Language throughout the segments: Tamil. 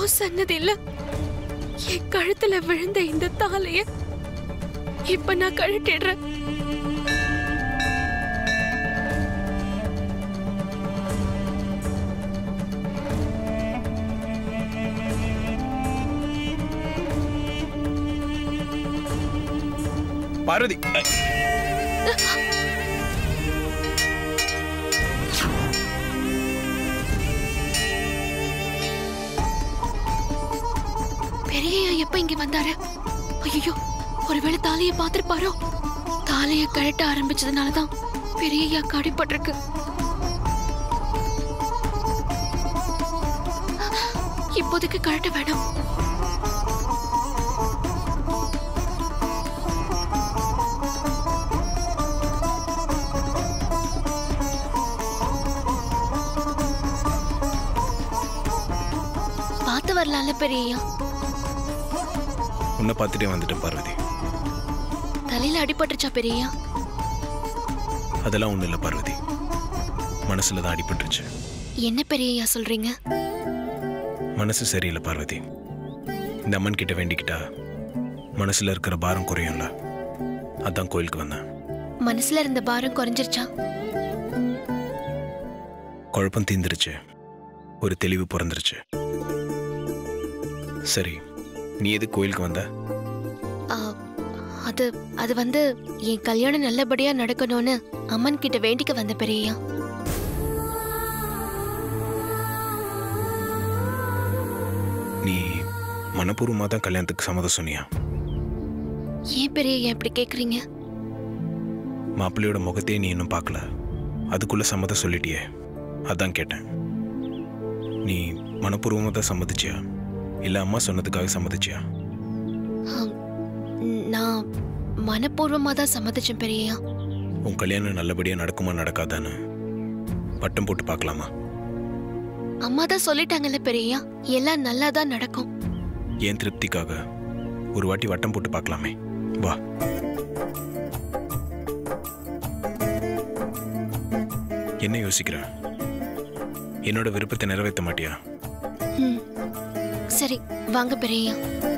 சொன்னது இல்ல என் கழுத்துல விழுந்த இந்த தாலைய இப்ப நான் கழட்டிடுறேன் பார்வதி அ, பெரியய்யா எப்ப இங்க வந்தாரு ஐயோ ஒருவேளை தாலியை பார்த்திருப்பாரோ தாலியை கழட்ட ஆரம்பிச்சதுனாலதான் பெரியய்யா கடிப்பட்டிருக்கு இப்போதைக்கு கழட்ட வேணாம் பார்த்து வரலாம்ல பெரியய்யா உன்னை பார்த்துட்டே வந்துட்டேன் பார்வதி தலையில அடிபட்டுருச்சா பெரியய்யா அதெல்லாம் ஒன்றும் இல்லை பார்வதி மனசுல தான் அடிபட்டுருச்சு என்ன பெரியய்யா சொல்றீங்க மனசு சரியில்லை பார்வதி இந்த அம்மன் கிட்ட வேண்டிக்கிட்டா மனசுல இருக்கிற பாரம் குறையும்ல அதான் கோயிலுக்கு வந்தேன் மனசுல இருந்த பாரம் குறைஞ்சிருச்சா குழப்பம் தீந்துருச்சு ஒரு தெளிவு பிறந்துருச்சு சரி நீ எது கோயிலுக்கு வந்த ஆ, அது அது வந்து என் கல்யாணம் நல்லபடியா நடக்கணும்னு அம்மன் கிட்ட வேண்டிக்க வந்த பெரியய்யா நீ மனப்பூர்வமாக தான் கல்யாணத்துக்கு சம்மதம் சொன்னியா ஏன் பெரியய்யா இப்படி கேக்குறீங்க மாப்பிள்ளையோட முகத்தையே நீ இன்னும் பார்க்கல அதுக்குள்ள சம்மதம் சொல்லிட்டியே அதான் கேட்டேன் நீ மனப்பூர்வமாக தான் சம்மதிச்சியா இல்லை அம்மா சொன்னதுக்காக சம்மதிச்சியா ஆம், நான் மனப்பூர்வமா தான் சம்மதிச்சேன் பெரியய்யா உன் கல்யாணம் நல்லபடியாக நடக்குமா நடக்காதான்னு பட்டம் போட்டு பார்க்கலாமா அம்மா தான் சொல்லிட்டாங்கல்ல பெரியய்யா எல்லாம் நல்லா தான் நடக்கும் ஏன் திருப்திக்காக ஒரு வாட்டி வட்டம் போட்டு பார்க்கலாமே வா என்ன யோசிக்கிற என்னோட விருப்பத்தை நிறைவேற்ற மாட்டியா ம். சரி வாங்க பெரியய்யா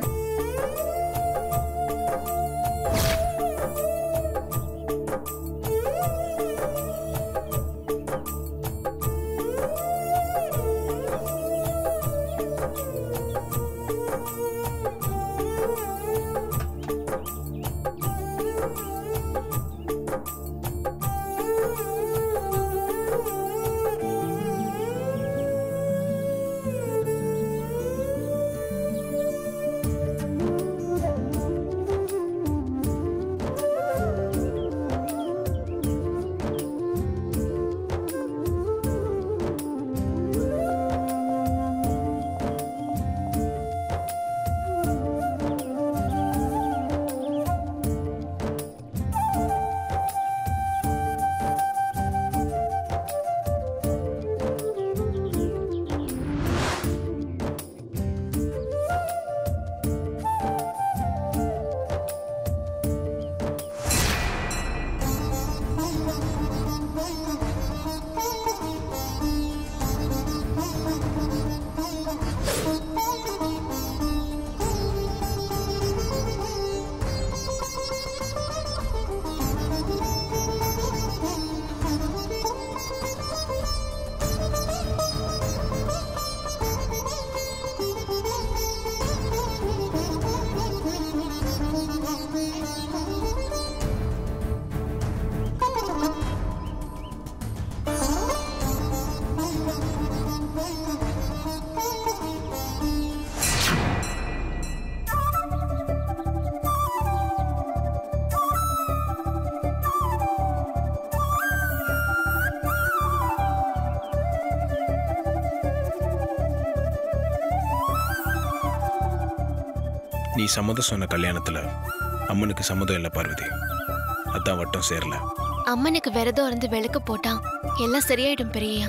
நீ சம்மதம் சொன்ன கல்யாணத்துல அம்மனுக்கு சம்மதம் இல்லை பார்வதி அதான் வட்டம் சேரல அம்மனுக்கு விரதம் இருந்து விளக்கு போட்டா எல்லாம் சரியாயிடும் பெரியய்யா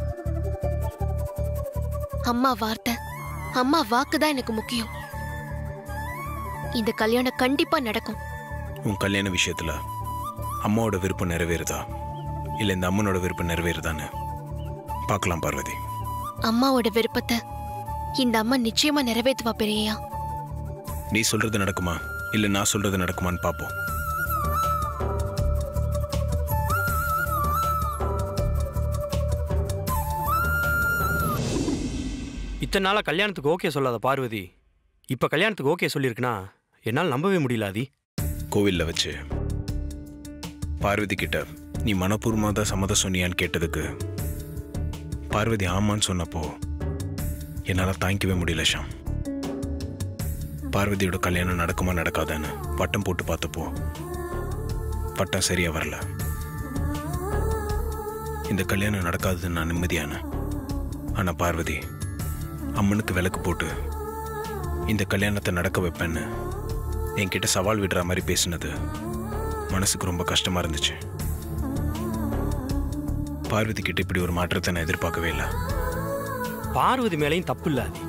அம்மா வார்த்தை அம்மா வாக்கு தான் எனக்கு முக்கியம் இந்த கல்யாணம் கண்டிப்பா நடக்கும் உன் கல்யாண விஷயத்துல அம்மாவோட விருப்பம் நிறைவேறுதா இல்லை இந்த அம்மனோட விருப்பம் நிறைவேறுதான்னு பார்க்கலாம் பார்வதி அம்மாவோட விருப்பத்தை இந்த அம்மா நிச்சயமா நிறைவேத்துவா பெரியய்யா நீ சொல்றது நடக்குமா இல்லை நான் சொல்றது நடக்குமான்னு பார்ப்போம் இத்தனை நாளாக கல்யாணத்துக்கு ஓகே சொல்லாத பார்வதி இப்போ கல்யாணத்துக்கு ஓகே சொல்லியிருக்குன்னா என்னால் நம்பவே முடியல ஆதி கோவிலில் வச்சு பார்வதி கிட்ட நீ மனப்பூர்வமாக தான் சம்மதம் சொன்னியான்னு கேட்டதுக்கு பார்வதி ஆமான்னு சொன்னப்போ என்னால் தாங்கிக்கவே முடியல ஷாம் பார்வதியோட கல்யாணம் நடக்குமா நடக்காதான்னு பட்டம் போட்டு பார்த்தப்போ பட்டம் சரியா வரல இந்த கல்யாணம் நடக்காதுன்னு நான் நிம்மதியான ஆனால் பார்வதி அம்மனுக்கு விளக்கு போட்டு இந்த கல்யாணத்தை நடக்க வைப்பேன்னு என்கிட்ட சவால் விடுற மாதிரி பேசினது மனசுக்கு ரொம்ப கஷ்டமா இருந்துச்சு பார்வதி கிட்ட இப்படி ஒரு மாற்றத்தை நான் எதிர்பார்க்கவே இல்லை பார்வதி மேலேயும் தப்பு இல்லை ஆதி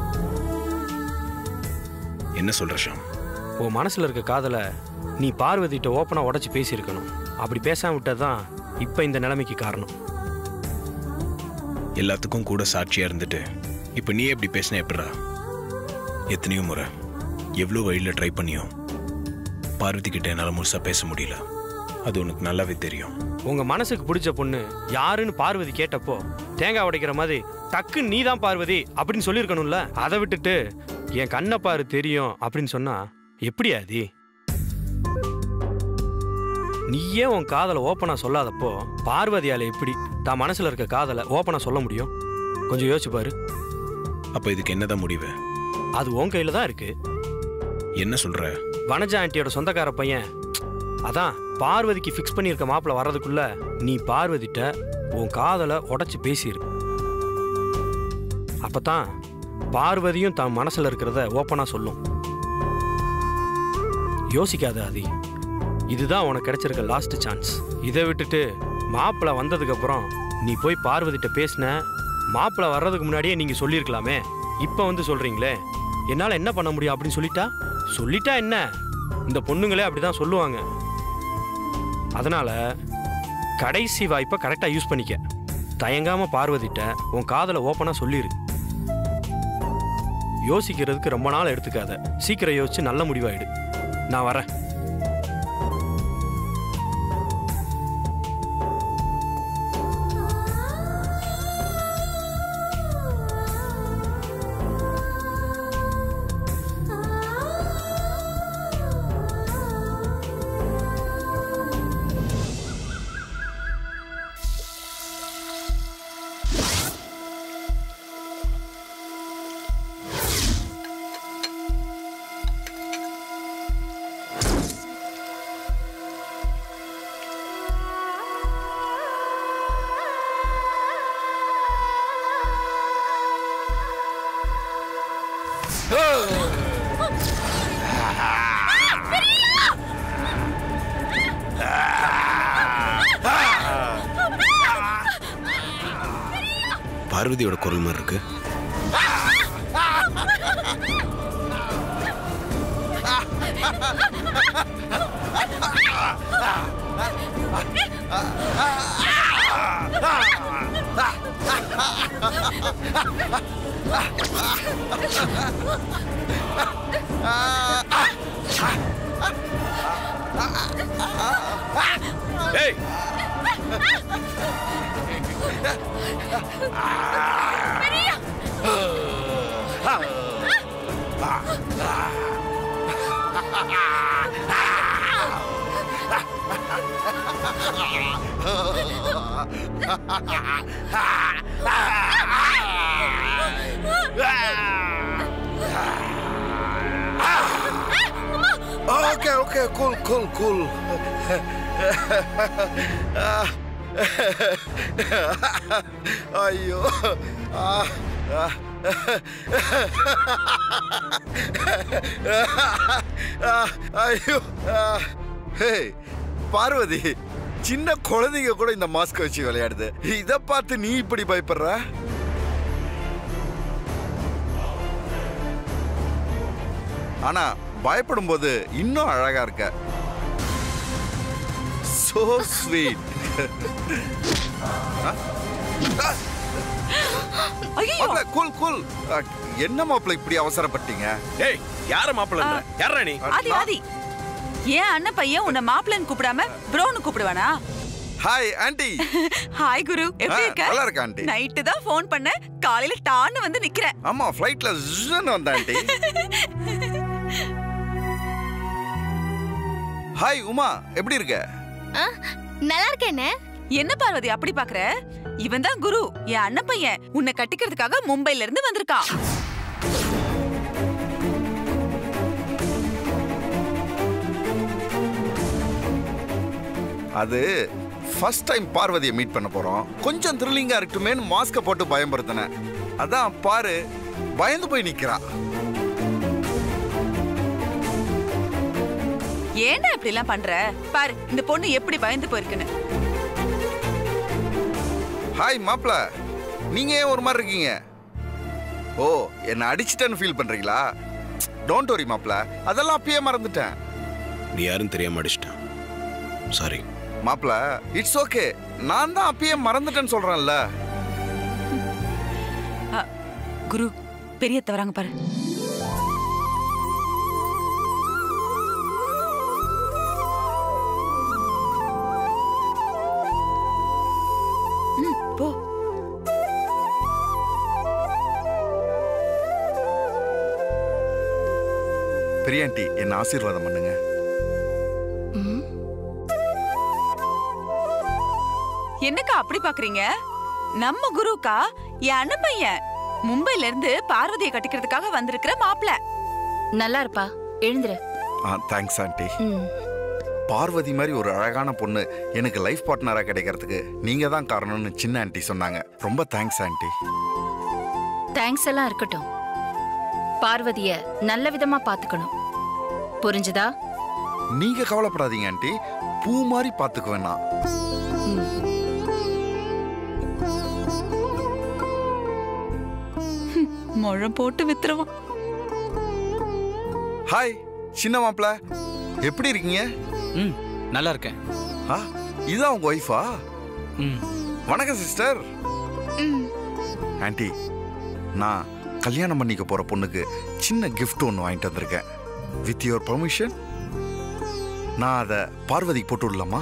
என்ன சொல்ற ஷாம் உன் மனசில் இருக்க காதலை நீ பார்வதிட்ட ஓப்பனாக உடச்சி பேசியிருக்கணும் அப்படி பேசாம விட்டது தான் இப்போ இந்த நிலைமைக்கு காரணம் எல்லாத்துக்கும் கூட சாட்சியா இருந்துட்டு இப்போ நீ எப்படி பேசின எப்படா எத்தனையோ முறை எவ்வளோ வழியில் ட்ரை பண்ணியும் பார்வதி கிட்ட என்னால் முழுசா பேச முடியல அது உனக்கு நல்லாவே தெரியும் உங்க மனசுக்கு பிடிச்ச பொண்ணு யாருன்னு பார்வதி கேட்டப்போ தேங்காய் உடைக்கிற மாதிரி டக்குன்னு நீ தான் பார்வதி அப்படின்னு சொல்லியிருக்கணும்ல அதை விட்டுட்டு என் கண்ணை பாரு தெரியும் அப்படின்னு சொன்னா எப்படி ஆதி நீயே உன் காதலை ஓப்பனா சொல்லாதப்போ பார்வதியால எப்படி தான் மனசுல இருக்க காதலை ஓப்பனா சொல்ல முடியும் கொஞ்சம் யோசிச்சு பாரு அப்போ இதுக்கு என்னதான் முடிவு அது உன் கையில தான் இருக்கு என்ன சொல்ற வனஜா ஆண்டியோட சொந்தக்கார பையன் அதான் பார்வதிக்கு ஃபிக்ஸ் பண்ணியிருக்க மாப்பிள்ள வர்றதுக்குள்ள நீ பார்வதிட்ட உன் காதலை உடைச்சு பேசிரு அப்பதான் பார்வதியும் தான் மனசுல இருக்கிறத ஓப்பனா சொல்லும் யோசிக்காத ஆதி இதுதான் உனக்கு கிடைச்சிருக்க லாஸ்ட் சான்ஸ் இதை விட்டுட்டு மாப்பிள்ளை வந்ததுக்கு அப்புறம் நீ போய் பார்வதிட்ட பேசின மாப்பிள்ளை வர்றதுக்கு முன்னாடியே நீங்க சொல்லியிருக்கலாமே இப்போ வந்து சொல்றீங்களே என்னால் என்ன பண்ண முடியும் அப்படின்னு சொல்லிட்டா சொல்லிட்டா என்ன இந்த பொண்ணுங்களே அப்படிதான் சொல்லுவாங்க அதனால கடைசி வாய்ப்பை கரெக்டாக யூஸ் பண்ணிக்க தயங்காம பார்வதிட்ட உன் காதலை ஓப்பனா சொல்லிரு யோசிக்கிறதுக்கு ரொம்ப நாள் எடுத்துக்காத சீக்கிரம் யோசிச்சு நல்ல முடிவாயிடு நான் வரேன் பார்வதியோட குரல் மாதிரி இருக்கு ஏய் Okay, okay, cool, cool, cool. ஐயோ ஆ, ஆ. ஆ, ஐயோ ஆ. ஹே பார்வதி சின்ன குழந்தைங்க கூட இந்த மாஸ்க் வச்சு விளையாடுது இத பார்த்து நீ இப்படி பயப்படுற ஆனா பயப்படும் போது இன்னும் அழகா இருக்க சோ ஸ்வீட் ஐயோ மாப்பிள கூல் கூல் என்ன மாப்பிள இப்படி அவசரப்பட்டீங்க டேய் யார மாப்பிள்ள யாரா நீ ஆதி ஆதி ஏன் அண்ணன் பையன் உன்னை மாப்பிள்ளன்னு கூப்பிடாம ப்ரோன்னு கூப்பிடுவானா ஹாய் ஆண்டி ஹாய் குரு எப்படி ஆ, இருக்க நல்லா இருக்கேன் ஆண்டி நைட்டு தான் ஃபோன் பண்ண காலையில டான்னு வந்து நிக்கிறேன் ஆமா ஃப்ளைட்ல ஜன்னு வந்தேன் ஆண்டி ஹாய் உமா எப்படி இருக்க ஆ, நல்லா இருக்கேனே என்ன பார்வதி அப்படி பாக்குற இவன் தான் குரு என் அண்ணன் பையன் உன்னை கட்டிக்கிறதுக்காக மும்பைல இருந்து வந்திருக்கான் அது ஃபர்ஸ்ட் டைம் பார்வதியை மீட் பண்ண போறோம் கொஞ்சம் த்ரில்லிங்கா இருக்கட்டுமேன்னு மாஸ்க போட்டு பயன்படுத்தினேன் அதான் பாரு பயந்து போய் நிக்கிறா ஏன்டா இப்படி எல்லாம் பண்ற பாரு இந்த பொண்ணு எப்படி பயந்து போயிருக்குன்னு ஹாய் மாப்ள நீங்க ஏன் ஒரு மாதிரி இருக்கீங்க ஓ என்ன அடிச்சிட்டேன்னு ஃபீல் பண்றீங்களா டோன்ட் வரி மாப்ள அதெல்லாம் அப்பயே மறந்துட்டேன் நீ யாரும் தெரியாம அடிச்சிட்டேன் சாரி மாப்ள இட்ஸ் ஓகே நான் தான் அப்பயே மறந்துட்டேன்னு சொல்றேன்ல அ, குரு பெரிய தவறாங்க பாரு ம், போ பெரியாண்டி என்ன ஆசீர்வாதம் பண்ணுங்க ம், என்னக்கா அப்படி பாக்குறீங்க நம்ம குருக்கா என் அண்ணன் பையன் மும்பைல இருந்து பார்வதியை கட்டிக்கிறதுக்காக வந்திருக்கிற மாப்பிள நல்லா இருப்பா எழுந்துரு ஆ தேங்க்ஸ் ஆண்டி ம், பார்வதி மாதிரி ஒரு அழகான பொண்ணு எனக்கு லைஃப் பார்ட்னரா கிடைக்கிறதுக்கு நீங்க தான் காரணம்னு சின்ன ஆண்டி சொன்னாங்க ரொம்ப தேங்க்ஸ் ஆண்டி தேங்க்ஸ் எல்லாம் இருக்கட்டும் பார்வதிய நல்ல விதமா பாத்துக்கணும் புரிஞ்சுதா நீங்க கவலைப்படாதீங்க ஆண்டி பூ மாதிரி பாத்துக்குவேன் நான் முழம் போட்டு வித்துருவான் ஹாய் சின்ன மாப்பிள எப்படி இருக்கீங்க ம் நல்லா இருக்கேன் ஆ இதான் உங்க ஒய்ஃபா ம் வணக்கம் சிஸ்டர் ம். ஆண்டி நான் கல்யாணம் பண்ணிக்க போற பொண்ணுக்கு சின்ன gift ஒன்று வாங்கிட்டு வந்திருக்கேன் வித் யுவர் பர்மிஷன் நான் அதை பார்வதிக்கு போட்டு விடலாமா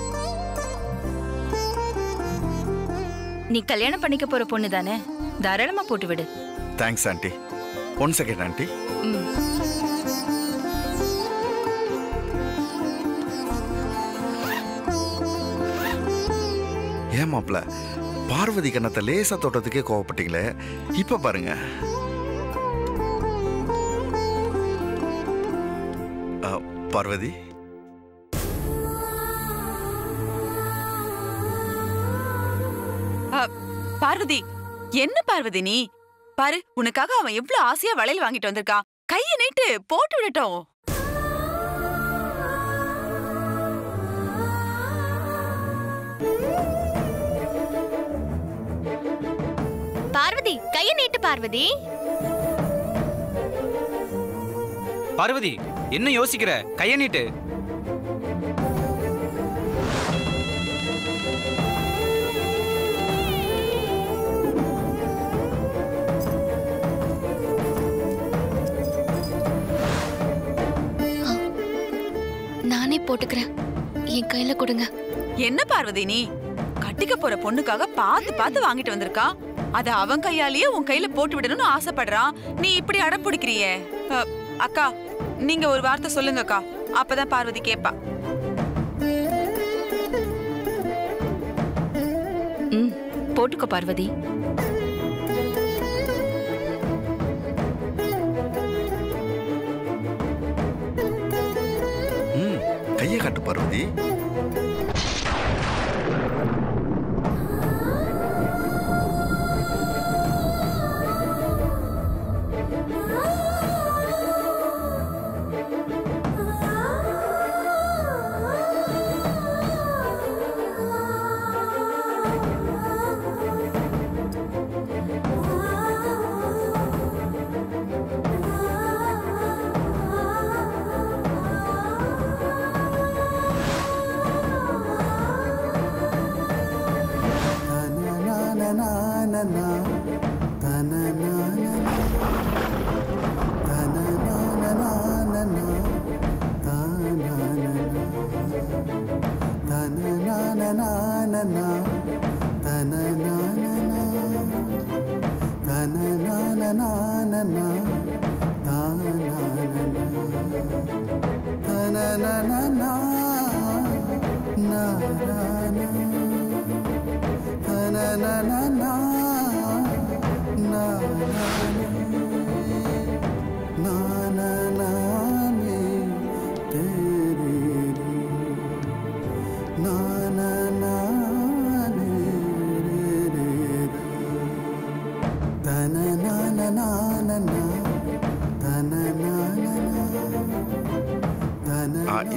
நீ கல்யாணம் பண்ணிக்க போற பொண்ணு தானே தாராளமா போட்டு விடு thanks aunty one second aunty hmm. ஏன் மாப்ள பார்வதி கண்ணத்தை லேசா தொட்டதுக்கே கோவப்பட்டீங்களே இப்ப பாருங்க அ, பார்வதி அ, பார்வதி என்ன பார்வதி நீ பாரு உனக்காக அவன் எவ்வளவு ஆசையா வளையல் வாங்கிட்டு வந்திருக்கான் கைய நீட்டு போட்டு விடட்டும் பார்வதி கைய நீட்டு பார்வதி பார்வதி என்ன யோசிக்கிற கைய நீட்டு நானே போட்டுக்கிறேன் என் கையில கொடுங்க என்ன பார்வதி நீ கட்டிக்க போற பொண்ணுக்காக பார்த்து பார்த்து வாங்கிட்டு வந்திருக்கான் அத அவன் கையாலேயே உன் கையில போட்டு விடணும்னு ஆசைப்படுறான் நீ இப்படி அடம் பிடிக்கிறியே அ, அக்கா நீங்க ஒரு வார்த்தை சொல்லுங்க அக்கா அப்பதான் பார்வதி கேப்பா ம் போட்டுக்கோ பார்வதி ம் கையை காட்டு பார்வதி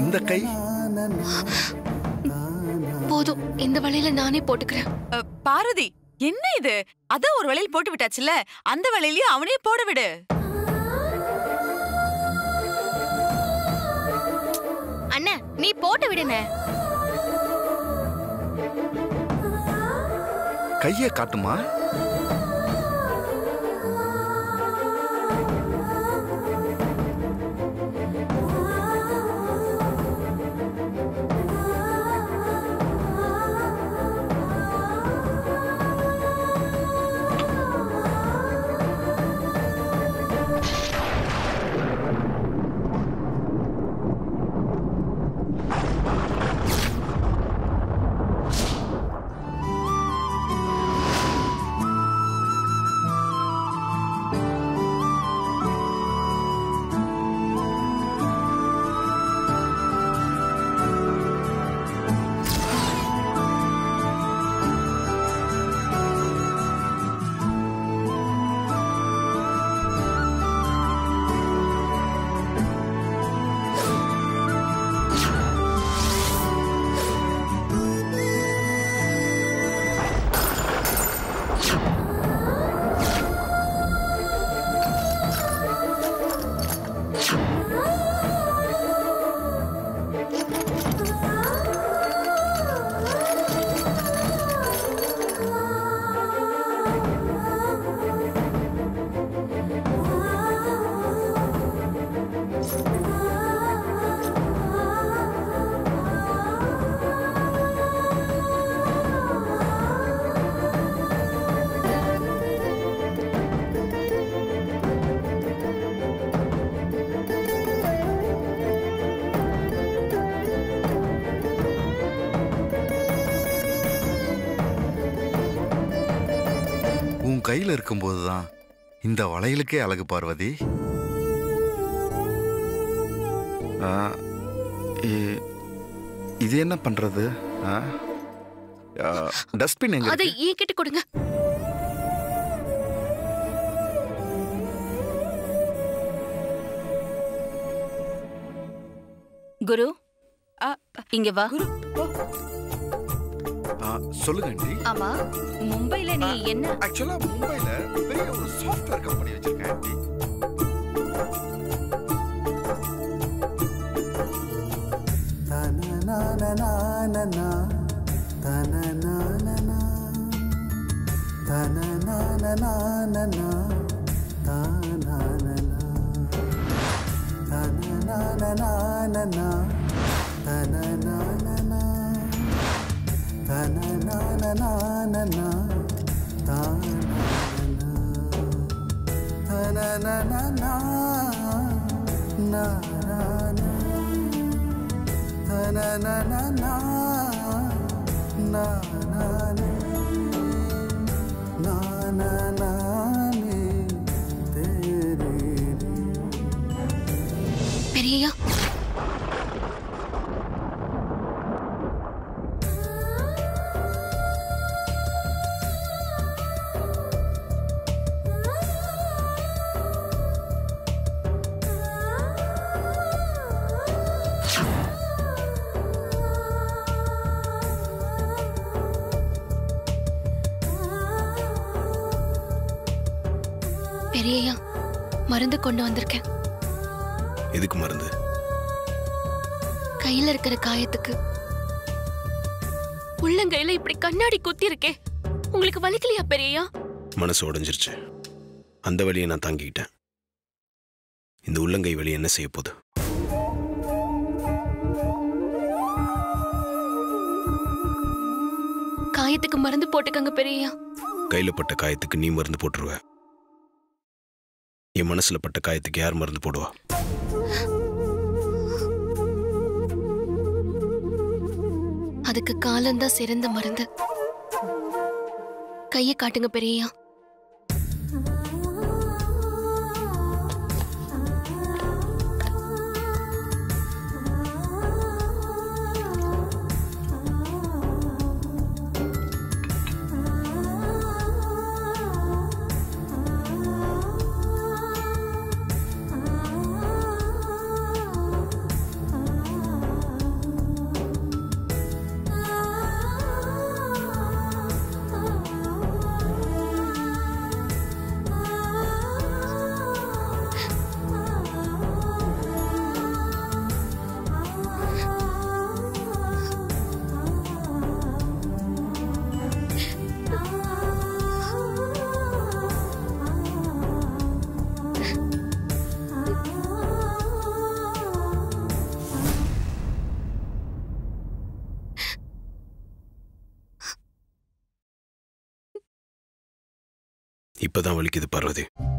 இந்த கை போதும் இந்த வழியில நானே போட்டுக்கிறேன் அ, பார்வதி என்ன இது அதான் ஒரு வளையல் போட்டு விட்டாச்சுல அந்த வளையலையும் அவனே போட விடு அண்ணா நீ போட்டு விடுன கையை காட்டுமா உன் கையில இருக்கும்போது தான் இந்த வளையலுக்கே அழகு பார்வதி ஆ, இ- இது என்ன பண்றது டஸ்ட்பின் எங்க அதை இருக்கு? என்கிட்ட கொடுங்க குரு அ, இங்க வா குரு ஓ, ஆ, சொல்லுங்க ஆண்டி ஆமா மும்பைல நீ என்ன ஆக்சுவலா மும்பைல பெரிய ஒரு சாஃப்ட்வேர் கம்பெனி வச்சிருக்கேன் ஆண்டி பெரியய்யா பெரியய்யா மருந்து கொண்டு வந்திருக்கேன் எதுக்கு மருந்து கையில இருக்கிற காயத்துக்கு உள்ளங்கையில இப்படி கண்ணாடி குத்தி இருக்கே உங்களுக்கு வலிக்கலையா பெரியய்யா மனசு உடைஞ்சிருச்சு அந்த வழியை நான் தாங்கிக்கிட்டேன் இந்த உள்ளங்கை வலி என்ன செய்ய போகுது காயத்துக்கு மருந்து போட்டுக்கங்க பெரியய்யா கையில பட்ட காயத்துக்கு நீ மருந்து போட்டுருவ என் மனசுல பட்ட காயத்துக்கு யார் மருந்து போடுவா அதுக்கு காலம்தான் சிறந்த மருந்து கையை காட்டுங்க பெரியய்யா இப்பதான் வலிக்குது பார்வதி